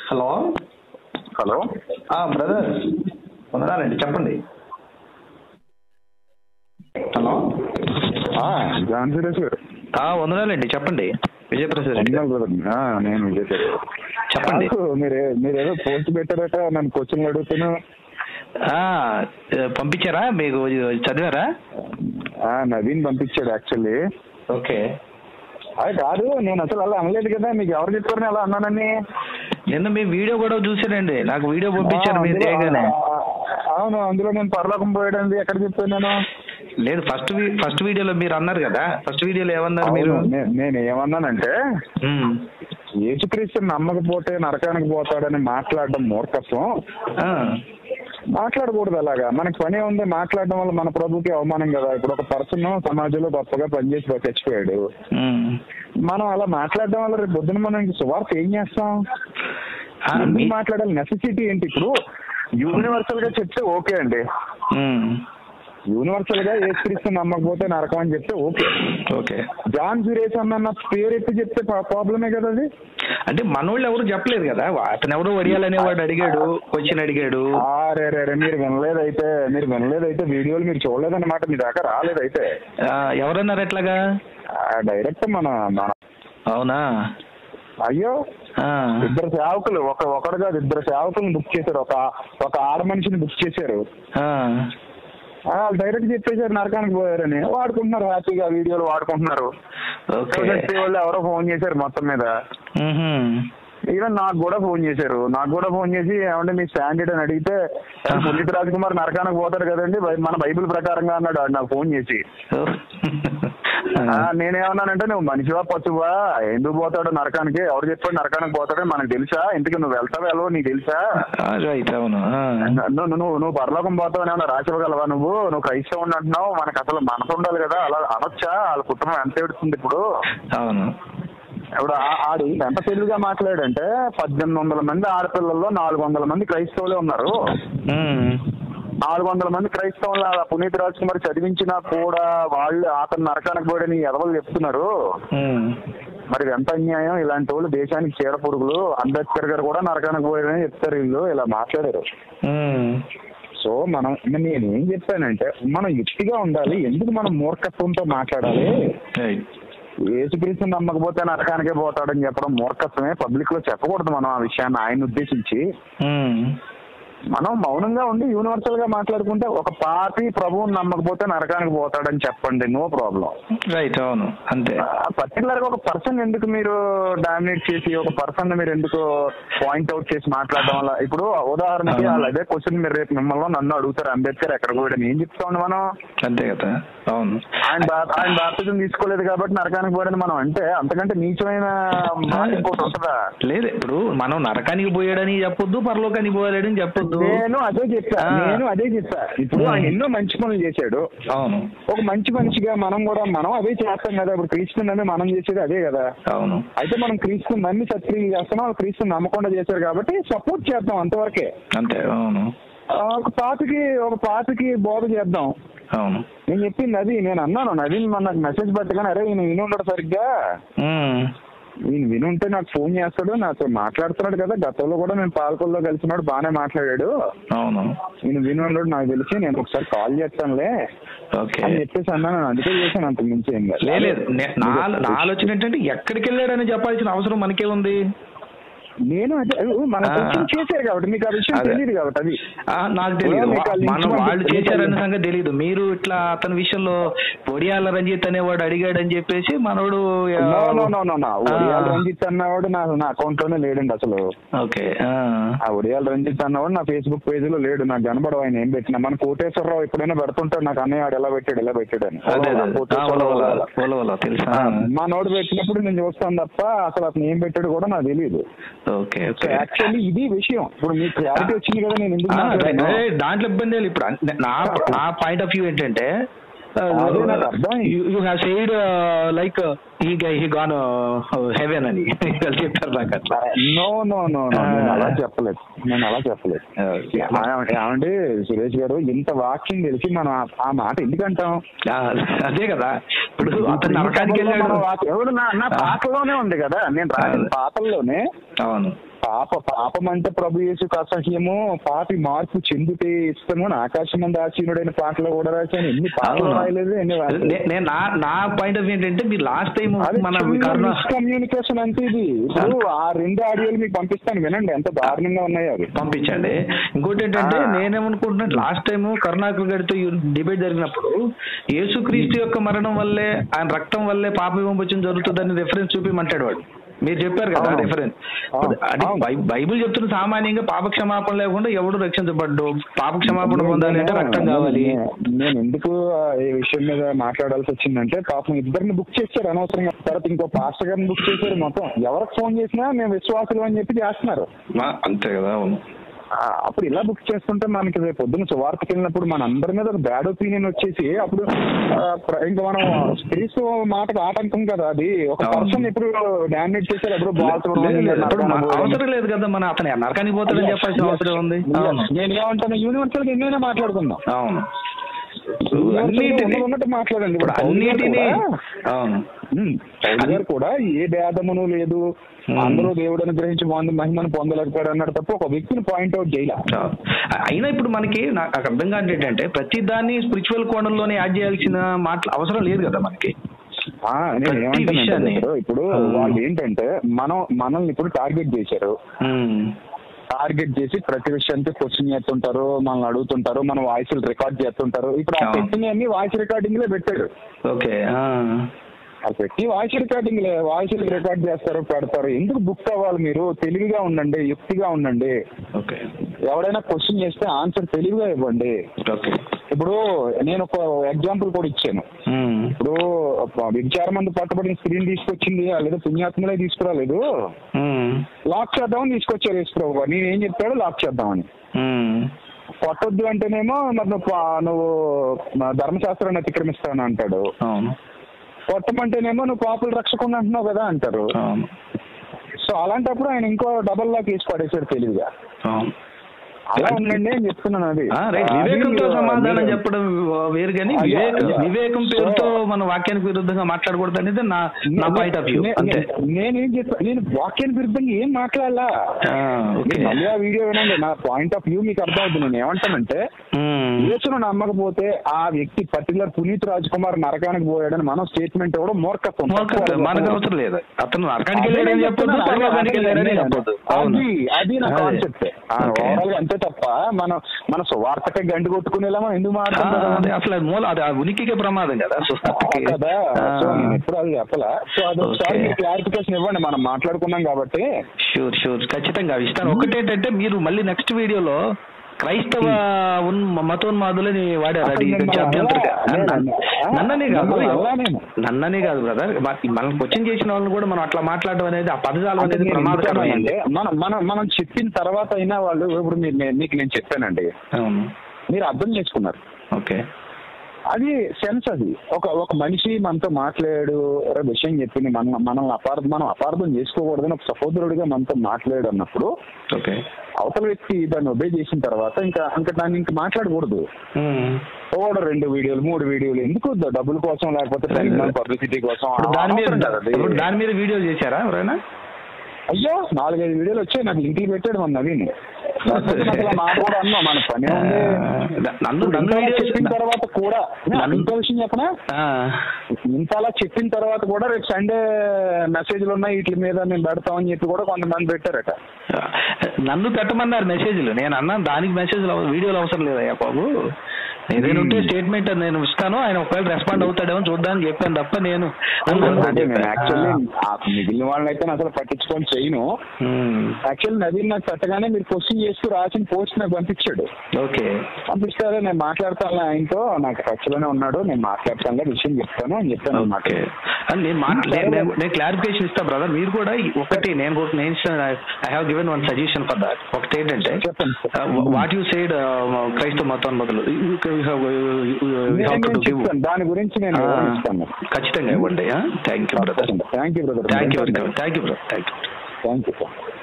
Hello hello brother వందనాలండి చెప్పండి hello John Suresh గారు ఆ, వందనాలండి చెప్పండి విజయప్రసాద్ రెడ్డి గారు. వందనాలు brother. ఆ, నేను విజయ్ గారు. చెప్పండి కాదు, మీరే మీరేదో పోస్ట్ పెట్టారట నన్ను క్వశ్చన్లు అడుగుతాను ఆ, పంపించారా మీకు చదివారా ఆ, నవీన్ పంపించాడు యాక్చువల్లీ ఓకే అది కాదు నేను అసలు అలా అనలేదు కదా మీకు ఎవరు చెప్పారు నేను అలా అన్నానని నిన్న మీ వీడియో కూడా చూసానండి నాకు వీడియో పంపించారు ఆ, మీరు అందులో- చేయగానే ఆ, అవును అందులో నేను పరలోకం పోయాడండి ఎక్కడ చెప్పాను నేను లేదు ఫస్ట్ ఫస్ట్ వీడియోలో మీరు అన్నారు కదా ఫస్ట్ వీడియోలో ఏమన్నారు మీరు అవును, నే- నేను ఏమన్నానంటే ఉమ్. యేసుక్రీస్తు నమ్మకపోతే నరకానికి పోతాడని మాట్లాడడం మూర్ఖత్వం ఆ, మాట్లాడకూడదు అలాగా మనకి పని ఉంది మాట్లాడడం వల్ల మన ప్రభుకి అవమానం కదా ఇప్పుడు ఒక పర్సన్ సమాజంలో గొప్పగా పనిచేసి బ- చచ్చిపోయాడు ఉమ్. మనం అలా మాట్లాడడం వల్ల రేపు పొద్దున మనం ఇంక సువార్త ఏం చేస్తాం ఆ, ఎందుకు మీ- మాట్లాడాలి నెసెసిటీ ఏంటి ఇప్పుడు యూనివర్సల్ గా చెప్తే ఓకే అండి ఉమ్. యూనివర్సల్ గా యేసుక్రీస్తు నమ్మకపోతే నరకం అని చెప్తే ఓకే ఓకే జాన్ సురేష్ అన్న పేరు ఎత్తి చెప్తే ప్రాబ్లమే కదా అది అంటే మనోళ్ళు ఎవరు చెప్పలేదు కదా అతను ఎవరో వడియాలనేవాడు అడిగాడు క్వశ్చన్ అడిగాడు అరే రే రే, మీరు వినలేదైతే మీరు వినలేదైతే వీడియోలు మీరు చూడలేదన్నమాట మీ దాకా రాలేదైతే ఆ, ఎవరన్నారు ఎట్లాగా డైరెక్ట్ మన మన అవునా అయ్యో ఆ, ఇద్దరు సేవకులు ఒక ఒకడు కాదు ఇద్దరు సేవకులను బుక్ చేశారు ఒక ఒక ఆడ మనిషిని బుక్ చేశారు ఆ, ఆ, వాళ్ళు డైరెక్ట్ చెప్పేశారు నరకానికి పోయారని వాడుకుంటున్నారు హ్యాపీగా వీడియోలు వాడుకుంటున్నారు ఓకే చూడండి వాళ్ళు ఎవరో ఫోన్ చేశారు మొత్తం మీద మ్మ్హ్మ్. ఈవెన్ నాకు కూడా ఫోన్ చేశారు నాకు కూడా ఫోన్ చేసి ఏమంటే మీ స్టాండర్డ్ అని అడిగితే పునీత్ రాజ్ కుమార్ నరకానికి పోతారు కదండి బై- మన బైబిల్ ప్రకారంగా అన్నాడు వాడు నాకు ఫోన్ చేసి ఓ. ఆ, నేనేమన్నానంటే నువ్వు మనిషివా పశువా ఎందుకు పోతాడు నరకానికి ఎవరు చెప్పాడు నరకానికి పోతాడో మనకు తెలుసా ఇంటికి నువ్వు వెళ్తావా వెళ్ళవో నీకు తెలుసా ఆ, రైట్ అవును ఆ. నువ్వు నువ్వు నువ్వు పరలోకం పోతావు ఏమన్నా రాసివ్వగలవా నువ్వు నువ్వు క్రైస్తవుని అంటున్నావు మనకు అసలు మనసు ఉండాలి కదా అలా అనొచ్చా వాళ్ళ కుటుంబం ఎంత ఏడుస్తుంది ఇప్పుడు అవును ఇప్పుడు ఆ- ఆడు ఎంత తెలివిగా మాట్లాడంటే పద్దెనిమిది వందల మంది ఆడపిల్లల్లో నాలుగు వందల మంది క్రైస్తవులే ఉన్నారు మ్మ్. నాలుగు వందల మంది క్రైస్తవులు ఆ పునీత్ రాజ్ కుమార్ చదివించినా కూడా వాళ్ళు అతను నరకానికి పోడని ఎదవలు చెప్తున్నారు మ్మ్. మరి ఇది ఎంత అన్యాయం ఇలాంటి వాళ్ళు దేశానికి చీడ పురుగులు అంబేద్కర్ గారు కూడా నరకానికి పోయారని చెప్తారు వీళ్ళు ఇలా మాట్లాడారు మ్మ్. సో మనం నేను ఏం చెప్పానంటే మనం యుక్తిగా ఉండాలి ఎందుకు మనం మూర్ఖత్వంతో మాట్లాడాలి రైట్ ఏసుక్రీస్తు నమ్మకపోతే నరకానికే పోతాడని చెప్పడం మూర్ఖత్వమే పబ్లిక్ లో చెప్పకూడదు మనం ఆ విషయాన్ని ఆయన ఉద్దేశించి మ్మ్. మనం మౌనంగా ఉండి యూనివర్సల్ గా మాట్లాడుకుంటే ఒక పార్టీ ప్రభువుని నమ్మకపోతే నరకానికి పోతాడని చెప్పండి నో ప్రాబ్లం రైట్ అవును అంతే పర్టికులర్ గా ఒక పర్సన్ ఎందుకు మీరు డామినేట్ చేసి ఒక పర్సన్ మీరు ఎందుకు పాయింట్ అవుట్ చేసి మాట్లాడడం వల్ల ఇప్పుడు ఉదాహరణకి అవును. వాళ్ళు అదే క్వశ్చన్ మీరు రేపు మిమ్మల్ని నన్ను అడుగుతారు అంబేద్కర్ ఎక్కడ పోయాడని ఏం చెప్తామండి మనం అంతే కదా అవును ఆయన బా- ఆయన బాప్తిజం తీసుకోలేదు కాబట్టి నరకానికి పోయాడని మనం అంటే అంతకంటే నీచమైన మాట ఇంకోటి ఉంటుందా లేదు ఇప్పుడు మనం నరకానికి పోయాడని చెప్పొద్దు పరలోకానికి పోయాడని చెప్పొద్దు నేను అదే చెప్పా ఆ. నేను అదే చెప్పా ఇప్పుడు ఉమ్. ఆయన ఎన్నో మంచి పనులు చేశాడు అవును ఒక మంచి మనిషిగా మనం కూడా మనం అదే చేస్తాం కదా ఇప్పుడు క్రీస్తుని నమ్మి మనం చేసేది అదే కదా అవును అయితే మనం క్రీస్తుని నమ్మి సత్క్రియలు చేస్తున్నాం వాళ్ళు క్రీస్తుని నమ్మకుండా చేశారు కాబట్టి సపోర్ట్ చేద్దాం అంతవరకే అంతే అవును ఆ, ఒక పాతకి ఒక పాతకి బోధ చేద్దాం అవును నేను చెప్పింది అది నేను అన్నాను నవీన్ మన నాకు మెసేజ్ పెట్టగానే అరే ఈయన విని ఉండడు సరిగ్గా మ్మ్. ఈయన విని ఉంటే నాకు ఫోన్ చేస్తాడు నాతో మాట్లాడుతున్నాడు కదా గతంలో కూడా నేను పాలకొల్లో కలిసినాడు బాగానే మాట్లాడాడు అవును ఈయన విని ఉండడు నాకు తెలిసి నేను ఒకసారి కాల్ చేస్తానులే ఓకే అని చెప్పేసి అన్నాను అందుకే చేశాను అంత మించి ఏం కాదు. లే- లేదు నే- నా నా ఆలోచన ఏంటంటే ఎక్కడికి వెళ్ళాడని చెప్పాల్సిన అవసరం మనకే ఉంది నేను అదే మన ఆ. క్వశ్చన్ చేశారు కాబట్టి మీకు ఆ విషయం అదే. తెలియదు కాబట్టి అది ఆ, నాకు తెలియదు మీకు ఆ లింక్ మనం వాళ్ళు పంపిస్తే చేశారనే మీకు సంగతి తెలియదు మీరు ఇట్లా అతని విషయంలో ఒడియాల రంజిత్ అనేవాడు అడిగాడని చెప్పేసి మనోడు ఆ, no no no no no ఆ, ఒడియాల రంజిత్ అన్నవాడు నా నా అకౌంట్ లోనే లేడండి అసలు ఓకే ఆ, ఆ ఒడియాల రంజిత్ అన్నవాడు నా ఫేస్బుక్ పేజ్ లో లేడు నాకు కనబడవు ఆయన ఏం పెట్టినా మన కోటేశ్వరరావు ఎప్పుడైనా పెడుతుంటాడు నాకు అన్నయ్య వాడు ఎలా పెట్టాడు ఎలా పెట్టాడు అని అదే అదే ఆ, కోటేశ్వరరావు ఒలవల అలా. ఒలవల తెలుసా ఆ, మా నోడు పెట్టినప్పుడు నేను చూస్తాను తప్ప అసలు అతను ఏం పెట్టాడు కూడా నాకు తెలియదు ఓకే సో ఓకే యాక్చువల్లీ ఇది విషయం ఇప్పుడు మీకు క్లారిటీ వచ్చింది కదా నేను ఎందుకు ఆ, మాట్లాడాను? రే- దాంట్లో ఇబ్బంది లేదు ఇప్పుడు అన్- నా నా పాయింట్ ఆఫ్ వ్యూ ఏంటంటే అదే నాకు అర్థమైంది. యూ హ్యావ్ సైడ్ లైక్ ఈ హీ గాన్ హెవెన్ అని వాళ్ళు చెప్పారు నాకు అట్లా నో నో నో నో నేను అలా చెప్పలేదు నేను అలా చెప్పలేదు ఓకే. ఏమంటే ఏమంటే సురేష్ గారు ఇంత వాక్యం తెలిసి మనం ఆ- ఆ మాట ఎందుకంటాం ఆ, అదే కదా ఇప్పుడు అతను నరకానికి వెళ్ళాడు మన వాక్యం- ఎవడు నా నా పాటలోనే ఉంది కదా నేను రాసిన పాటల్లోనే అవును పాప పాపం అంటే ప్రభు యేసు అసహ్యము పాపి మార్పు చెందుతే ఇష్టము అని ఆకాశం మంది ఆశీనుడైన పాటలు కూడా రాశాను ఎన్ని పాటలు అవును. రాయలేదు ఎన్ని రాయలేదు. నే- నేను నా నా పాయింట్ ఆఫ్ ఏంటంటే మీరు లాస్ట్ టైం అది మన కరోనా కమ్యూనికేషన్ అంటే ఇది ఇప్పుడు ఆ రెండు ఆడియోలు మీకు పంపిస్తాను వినండి ఎంత దారుణంగా ఉన్నాయి అవి పంపించండి ఇంకోటి ఏంటంటే ఆ. నేనేమనుకుంటున్నా లాస్ట్ టైం కరుణాకర్ గారితో డిబేట్ జరిగినప్పుడు యేసుక్రీస్తు యొక్క మరణం వల్లే ఆయన రక్తం వల్లే పాప విమోచన జరుగుతుందని రెఫరెన్స్ చూపిమంటాడు వాడు మీరు చెప్పారు కదా అవును. రెఫరెన్స్ అవును. అది అవును. బై- బైబిల్ చెప్తున్న సామాన్యంగా పాప క్షమాపణ లేకుండా ఎవడు రక్షించబడ్డు పాప క్షమాపణ పొందాలి అంటే రక్తం కావాలి నేను- నేను ఎందుకు ఆ, ఈ విషయం మీద మాట్లాడాల్సి వచ్చిందంటే పాపం ఇద్దరిని బుక్ చేశారు అనవసరంగా తర్వాత ఇంకో పాస్టర్ గారిని బుక్ చేశారు మొత్తం ఎవరికి ఫోన్ చేసినా మేము విశ్వాసులు అని చెప్పి చేస్తున్నారు మా- అంతే కదా అవును ఆ, అప్పుడు ఇలా బుక్ చేసుకుంటే మనకి రేపు పొద్దున్న సువార్తకి వెళ్ళినప్పుడు మన అందరి మీద ఒక బ్యాడ్ ఒపీనియన్ వచ్చేసి అప్పుడు ఆ, ప్ర- ఇంకా మనం క్రీస్తు మాటకు ఆటంకం కదా అది ఒక అవును. పర్సన్ ఇప్పుడు డామినేట్ చేశారు ఎప్పుడు బాల్స్ లేదు, లేదు. ఇప్పుడు మా- అవసరం లేదు కదా మన అతను నరకానికి పోతాడని చెప్పాల్సిన అవసరం ఉంది అవును నేను ఏమంటాను యూనివర్సల్ గా ఎన్నైనా మాట్లాడుకుందాం అవును అన్నిటిని అన్నిటిని ఉన్నట్టు మాట్లాడండి ఇప్పుడు పౌలు గారు అన్నిటిని కూడా- అవును ఉమ్, పౌలు గారు కూడా ఏ భేదమును లేదు ఉమ్. అందరూ దేవుడు అనుగ్రహించి పొంది మహిమను పొందలేకపోయాడు అన్నాడు తప్ప ఒక వ్యక్తిని పాయింట్ అవుట్ చేయాల చా- అయినా ఇప్పుడు మనకి నాకు నాకు అర్థం కాదు ఏంటంటే ప్రతి దాన్ని స్పిరిచువల్ కోణంలోనే యాడ్ చేయాల్సిన మాటలు అవసరం లేదు కదా మనకి ఆ, నేను ప్రతి ఏమంటానంటే విషయాన్ని. ఇప్పుడు ఇప్పుడు ఆ. వాళ్ళు ఏంటంటే మనం మనల్ని ఇప్పుడు టార్గెట్ చేశారు ఉమ్. టార్గెట్ చేసి ప్రతి విషయానికి క్వశ్చన్ చేస్తుంటారు మనల్ని అడుగుతుంటారు మన వాయిస్ రికార్డ్ చేస్తుంటారు ఇప్పుడు ఆ అవును. పెట్టినవన్నీ వాయిస్ రికార్డింగ్ లో పెట్టాడు ఓకే ఆ. అది పెట్టి వాయిస్ రికార్డింగ్ లే వాయిస్ రికార్డ్ చేస్తారు పెడతారు ఎందుకు బుక్ అవ్వాలి మీరు తెలివిగా ఉండండి యుక్తిగా ఉండండి ఓకే ఎవడైనా క్వశ్చన్ చేస్తే ఆన్సర్ తెలివిగా ఇవ్వండి ఓకే ఇప్పుడు నేను ఒక ఎగ్జాంపుల్ కూడా ఇచ్చాను ఉమ్. ఇప్పుడు విచార మంది పట్టబడిన స్క్రీన్ తీసుకొచ్చింది లేదా పుణ్యాత్మలే తీసుకురాలేదు ఉమ్. లాక్ చేద్దామని తీసుకొచ్చారు యేసుప్రభు నేను ఏం చెప్పాడు లాక్ చేద్దామని ఉమ్. కొట్టొద్దు అంటేనేమో మరి నువ్వు పా- నువ్వు మా ధర్మశాస్త్రాన్ని అతిక్రమిస్తాను అంటాడు అవును కొట్టమంటేనేమో నువ్వు పాపులు రక్షకుండా అంటున్నావు కదా అంటారు అవును సో అలాంటప్పుడు ఆయన ఇంకో డబల్ లాక్ వేసి పడేసాడు తెలివిగా అవును అలా ఉండండి అని చెప్తున్నాను అది ఆ, రైట్ అది వివేకంతో మీరు- సమాధానం మీరు- చెప్పడం వేరు కానీ అయ్యా, వివేక అయ్యా. వివేకం పేరుతో సో- మన వాక్యానికి విరుద్ధంగా మాట్లాడకూడదు అనేది నా నా నే- పాయింట్ ఆఫ్ వ్యూ నే- అంతే నే- నేనేం చెప్పా నేను వాక్యానికి విరుద్ధంగా ఏం మాట్లాడాలా ఆ, ఓకే మీరు మళ్ళీ ఆ వీడియో వినండి నా పాయింట్ ఆఫ్ వ్యూ మీకు అర్థం అవుతుంది నేను ఏమంటానంటే ఉమ్. యేసును నమ్మకపోతే ఆ వ్యక్తి పర్టికులర్ పునీత్ రాజ్ కుమార్ నరకానికి పోయాడని మనం స్టేట్మెంట్ ఇవ్వడం మూర్ఖత్వం మూర్ఖత్వం. మనకు అవసరం లేదు అతను నరకానికి అదే వెళ్ళాడని నేను చెప్పొద్దు చెప్తున్నాను. పరలోకానికి అదే వెళ్ళాడని నేను చెప్పొద్దు అవును అది అది నా అదే. Concept okay. ఓవరాల్ గా అంతే తప్ప మన మన సువార్తకే గండి కొట్టుకునేలా మనం ఎందుకు ఆ, మాట్లాడుతున్నాం అదే అసలు అది మూల అది ఆ ఉనికికే ప్రమాదం కదా సుస్థాపికి. కదా ఆ, సో నేను ఎప్పుడు అది చెప్పలా సో అది ఒకసారి ఓకే. మీరు క్లారిఫికేషన్ ఇవ్వండి మనం మాట్లాడుకున్నాం కాబట్టి షూర్ షూర్ ఖచ్చితంగా ఇస్తాను ఒకటేంటంటే మీరు మళ్ళీ నెక్స్ట్ వీడియోలో క్రైస్తవ ఉన్- మతోన్మాదులని వాడారు అది అసలు నేను కొంచెం మన అభ్యంతరగా అలా- నన్ను- ఆ, నన్ననే కాదు నన్ను అలానేమో. నన్ననే కాదు బ్రదర్ మనం క్వశ్చన్ చేసిన వాళ్ళని కూడా మనం అట్లా మాట్లాడడం అనేది ఆ పదజాలం అంటే అనేది నేను ప్రమాదకరమైంది ఎందుకన్నానంటే, మనం మనం మనం చెప్పిన తర్వాత అయినా వాళ్ళు ఇప్పుడు మీరు నే- మీకు నేను చెప్పానండి అవును మీరు అర్థం చేసుకున్నారు ఓకే అది సెన్స్ అది ఒక ఒక మనిషి మనతో మాట్లాడాడు ఒక విషయం చెప్పింది మన మనం అపార్థం మనం అపార్థం చేసుకోకూడదని ఒక సహోదరుడిగా మనతో మాట్లాడు అన్నప్పుడు ఓకే అవతల వ్యక్తి దాన్ని ఒబే చేసిన తర్వాత ఇంకా ఇంకా దాన్ని ఇంకా మాట్లాడకూడదు ఉమ్. ఓడ రెండు వీడియోలు మూడు వీడియోలు ఎందుకు డబ్బుల కోసం లేకపోతే పబ్లిసిటీ కోసం ఇప్పుడు దాని మీద అవసరం కాదు అది. ఇప్పుడు దాని మీద వీడియో చేశారా ఎవరైనా అయ్యో నాలుగైదు వీడియోలు వచ్చాయి నాకు ఇంటికి పెట్టాడు మన నవీన్ లేకపోతే నాకు ఇలా మాట కూడా అన్నా మన పని ఉంది నన్ను ఇప్పుడు నన్ను ఇంతలా వీడియో చెప్పిన తర్వాత కూడా నన్ను- ఇంకో విషయం చెప్పనా ఆ, ఇంతలా చెప్పిన తర్వాత కూడా రేపు సండే మెసేజ్లు ఉన్నాయి వీటి మీద మేము పెడతామని చెప్పి కూడా కొంతమంది పెట్టారట నన్ను పెట్టమన్నారు మెసేజ్లు నేను అన్నాను దానికి మెసేజ్లు అవ- వీడియోలు అవసరం లేదయ్యా బాబు ఏదైనా ఉంటే స్టేట్మెంట్ నేను ఇస్తాను ఆయన ఒకవేళ రెస్పాండ్ అవుతాడేమో చూద్దానికి చెప్పాను తప్ప నేను అంటే నేను యాక్చువల్లీ మిగిలిన వాళ్ళని అయితే నేను అసలు పట్టించుకొని చేయను ఉమ్, యాక్చువల్లీ నవీన్ నాకు పెట్టగానే మీరు క్వశ్చన్ చేస్తూ రాసిన పోస్ట్ నాకు పంపించాడు ఓకే పంపిస్తారే నేను మాట్లాడతాను ఆయనతో నాకు టచ్లోనే ఉన్నాడు నేను మాట్లాడతాను విషయం చెప్తాను అని చెప్పాను అనమాట ఓకే అని నేను మాట్లా నేను- నేను- నేను క్లారిఫికేషన్ ఇస్తా బ్రదర్ మీరు కూడా ఈ ఒకటి నేను కూడా నేను I have given one suggestion for that ఒకటి ఏంటంటే చెప్పండి. వాట్ యు సైడ్ క్రైస్తవ మతం బదులు నేను చెప్తాను దాని గురించి నేను వివరిస్తాను ఖచ్చితంగా ఇవ్వండి thank you brother thank you brother thank you thank you brother thank you thank you sir